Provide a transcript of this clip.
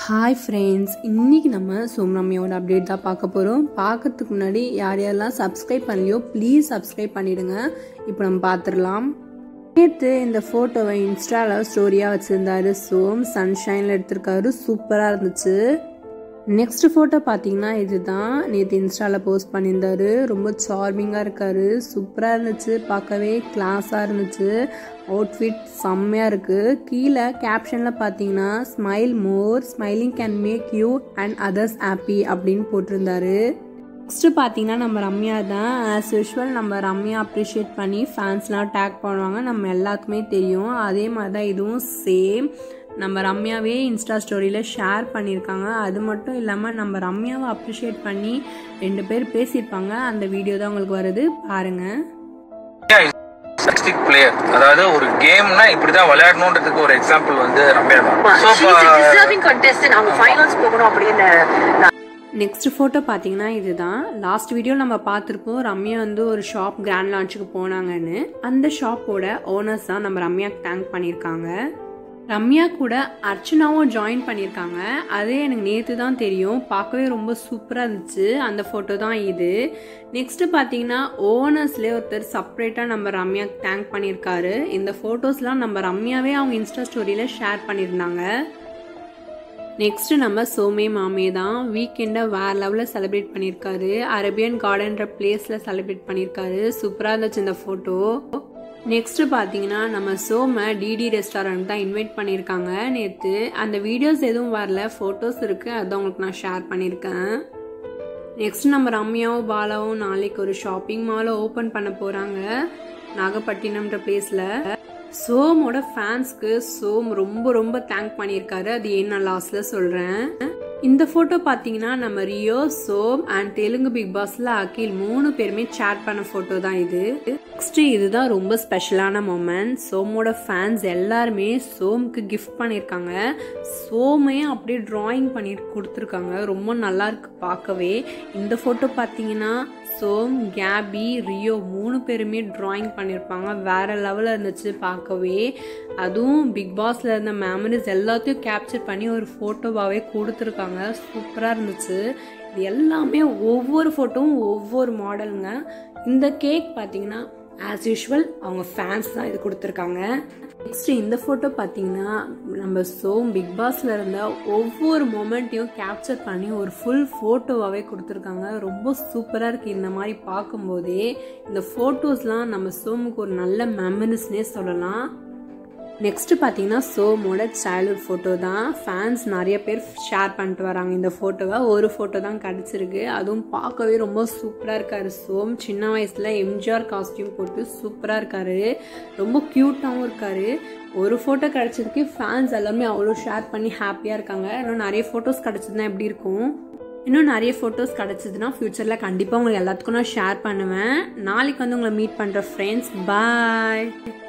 hi friends இன்னைக்கு நம்ம சோம்ரம்யாவோட update தான் பார்க்க போகிறோம் பார்க்கறதுக்கு முன்னாடி யார் யாரெல்லாம் சப்ஸ்கிரைப் பண்ணலையோ ப்ளீஸ் சப்ஸ்கிரைப் பண்ணிடுங்க இப்போ நம்ம பார்த்துடலாம் நேற்று இந்த ஃபோட்டோவை இன்ஸ்டாவில் ஸ்டோரியாக வச்சுருந்தாரு சோம் சன்ஷைனில் எடுத்திருக்காரு சூப்பராக இருந்துச்சு நெக்ஸ்ட் ஃபோட்டோ பார்த்தீங்கன்னா இதுதான் நேற்று இன்ஸ்டாவில் போஸ்ட் பண்ணியிருந்தாரு ரொம்ப சார்மிங்காக இருக்காரு சூப்பராக இருந்துச்சு பார்க்கவே கிளாஸாக இருந்துச்சு அவுட்ஃபிட் செம்மையாக இருக்குது கீழே கேப்ஷனில் பார்த்தீங்கன்னா smile more smiling can make you and others happy அப்படின்னு போட்டிருந்தாரு நெக்ஸ்ட்டு பார்த்தீங்கன்னா நம்ம ரம்யா தான் ஆஸ் யூஷுவல் நம்ம ரம்யா அப்ரிஷியேட் பண்ணி ஃபேன்ஸ்லாம் டேக் பண்ணுவாங்க நம்ம எல்லாத்துக்குமே தெரியும் அதே மாதிரி தான் இதுவும் சேம் நம்ம ரம்யாவே இன்ஸ்டா ஸ்டோரியில் ஷேர் பண்ணியிருக்காங்க அது மட்டும் இல்லாமல் நம்ம ரம்யாவை அப்ரிஷியேட் பண்ணி ரெண்டு பேர் பேசியிருப்பாங்க அந்த வீடியோ தான் உங்களுக்கு வருது பாருங்கள் ஸ்டிக் பிளேயர் அதாவது ஒரு கேம்னா இப்படிதான் விளையாடணுன்றதுக்கு ஒரு எக்ஸாம்பிள் வந்து ரம்யா தான் So, இப்ப- டிசர்விங் கண்டெஸ்டன்ட் அவங்க ஃபைனல்ஸ் போகணும் அப்படின்னு நான் நெக்ஸ்ட் ஃபோட்டோ பார்த்தீங்கன்னா இதுதான் லாஸ்ட் வீடியோ நம்ம பார்த்துருப்போம் ரம்யா வந்து ஒரு ஷாப் கிராண்ட் லான்ச்சுக்கு போனாங்கன்னு அந்த ஷாப்போட ஓனர்ஸ் தான் நம்ம ரம்யாக்கு தேங்க் பண்ணியிருக்காங்க ரம்யா கூட அர்ச்சனாவும் ஜாயின் பண்ணியிருக்காங்க அதே எனக்கு நேற்று தான் தெரியும் பார்க்கவே ரொம்ப சூப்பராக இருந்துச்சு அந்த ஃபோட்டோ தான் இது நெக்ஸ்ட் பார்த்தீங்கன்னா ஓனர்ஸ்லேயே ஒருத்தர் செப்பரேட்டாக நம்ம ரம்யாக்கு தேங்க் பண்ணியிருக்காரு இந்த ஃபோட்டோஸ்லாம் நம்ம ரம்யாவே அவங்க இன்ஸ்டா ஸ்டோரியில் ஷேர் பண்ணியிருந்தாங்க நெக்ஸ்ட் நம்ம சோமே மாமே தான் வீக்கெண்டை வேற லெவலில் செலிப்ரேட் பண்ணியிருக்காரு அரேபியன் கார்டன்ற பிளேஸில் செலிப்ரேட் பண்ணியிருக்காரு சூப்பராக இருந்துச்சு இந்த ஃபோட்டோ நெக்ஸ்ட் பார்த்தீங்கன்னா நம்ம சோமை டிடி ரெஸ்டாரண்ட் தான் இன்வைட் பண்ணியிருக்காங்க நேற்று அந்த வீடியோஸ் எதுவும் வரல ஃபோட்டோஸ் இருக்குது அதான் உங்களுக்கு நான் ஷேர் பண்ணியிருக்கேன் நெக்ஸ்ட் நம்ம ரம்யாவும் பாலாவும் நாளைக்கு ஒரு ஷாப்பிங் மாலை ஓப்பன் பண்ண போகிறாங்க நாகப்பட்டினம்ன்ற பிளேஸில் சோமோட ஃபேன்ஸ்க்கு சோம் ரொம்ப ரொம்ப தேங்க் பண்ணியிருக்காரு அது ஏன் நான் லாஸ்ட்ல சொல்கிறேன் இந்த ஃபோட்டோ பார்த்தீங்கன்னா நம்ம ரியோ சோம் அண்ட் தெலுங்கு பிக் பாஸ்ல அகில் மூணு பேருமே சேட் பண்ண ஃபோட்டோ தான் இது நெக்ஸ்ட் இதுதான் ரொம்ப ஸ்பெஷலான மூமெண்ட் சோமோட ஃபேன்ஸ் எல்லாருமே சோமுக்கு கிஃப்ட் பண்ணியிருக்காங்க சோமே அப்படியே டிராயிங் பண்ணி கொடுத்துருக்காங்க ரொம்ப நல்லா இருக்கு பார்க்கவே இந்த ஃபோட்டோ பார்த்தீங்கன்னா சோம் கேபி ரியோ மூணு பேருமே டிராயிங் பண்ணியிருப்பாங்க வேற லெவலில் இருந்துச்சு பார்க்கவே அதுவும் பிக் பாஸ்ல இருந்த மெமரிஸ் எல்லாத்தையும் கேப்சர் பண்ணி ஒரு ஃபோட்டோவாகவே கொடுத்துருக்காங்க சூப்பராக இருந்துச்சு இது எல்லாமே ஒவ்வொரு ஃபோட்டோவும் ஒவ்வொரு மாடலுங்க இந்த கேக் பார்த்தீங்கன்னா ஆஸ் யூஷுவல் அவங்க ஃபேன்ஸ் தான் இது கொடுத்துருக்காங்க நெக்ஸ்ட் இந்த ஃபோட்டோ பார்த்தீங்கன்னா நம்ம சோம் பிக் பாஸ்ல இருந்த ஒவ்வொரு மொமெண்ட்டையும் கேப்சர் பண்ணி ஒரு ஃபுல் ஃபோட்டோவாகவே கொடுத்துருக்காங்க ரொம்ப சூப்பராக இருக்குது இந்த மாதிரி பார்க்கும்போதே இந்த ஃபோட்டோஸ்லாம் நம்ம சோமுக்கு ஒரு நல்ல மெமரிஸ்னே சொல்லலாம் நெக்ஸ்ட் பார்த்தீங்கன்னா சோமோட சைல்ட்ஹுட் ஃபோட்டோ தான் ஃபேன்ஸ் நிறைய பேர் ஷேர் பண்ணிட்டு வராங்க இந்த ஃபோட்டோவை ஒரு ஃபோட்டோ தான் கிடச்சிருக்கு அதுவும் பார்க்கவே ரொம்ப சூப்பராக இருக்காரு சோம் சின்ன வயசில் எம்ஜிஆர் காஸ்டியூம் போட்டு சூப்பராக இருக்காரு ரொம்ப க்யூட்டாகவும் இருக்காரு ஒரு ஃபோட்டோ கிடச்சதுக்கு ஃபேன்ஸ் எல்லாமே அவ்வளோ ஷேர் பண்ணி ஹாப்பியாக இருக்காங்க இன்னும் நிறைய ஃபோட்டோஸ் கிடச்சதுன்னா எப்படி இருக்கும் இன்னும் நிறைய ஃபோட்டோஸ் கிடச்சிதுன்னா ஃப்யூச்சரில் கண்டிப்பாக உங்களுக்கு எல்லாத்துக்கும் நான் ஷேர் பண்ணுவேன் நாளைக்கு வந்து உங்களை மீட் பண்ணுற ஃப்ரெண்ட்ஸ் பாய்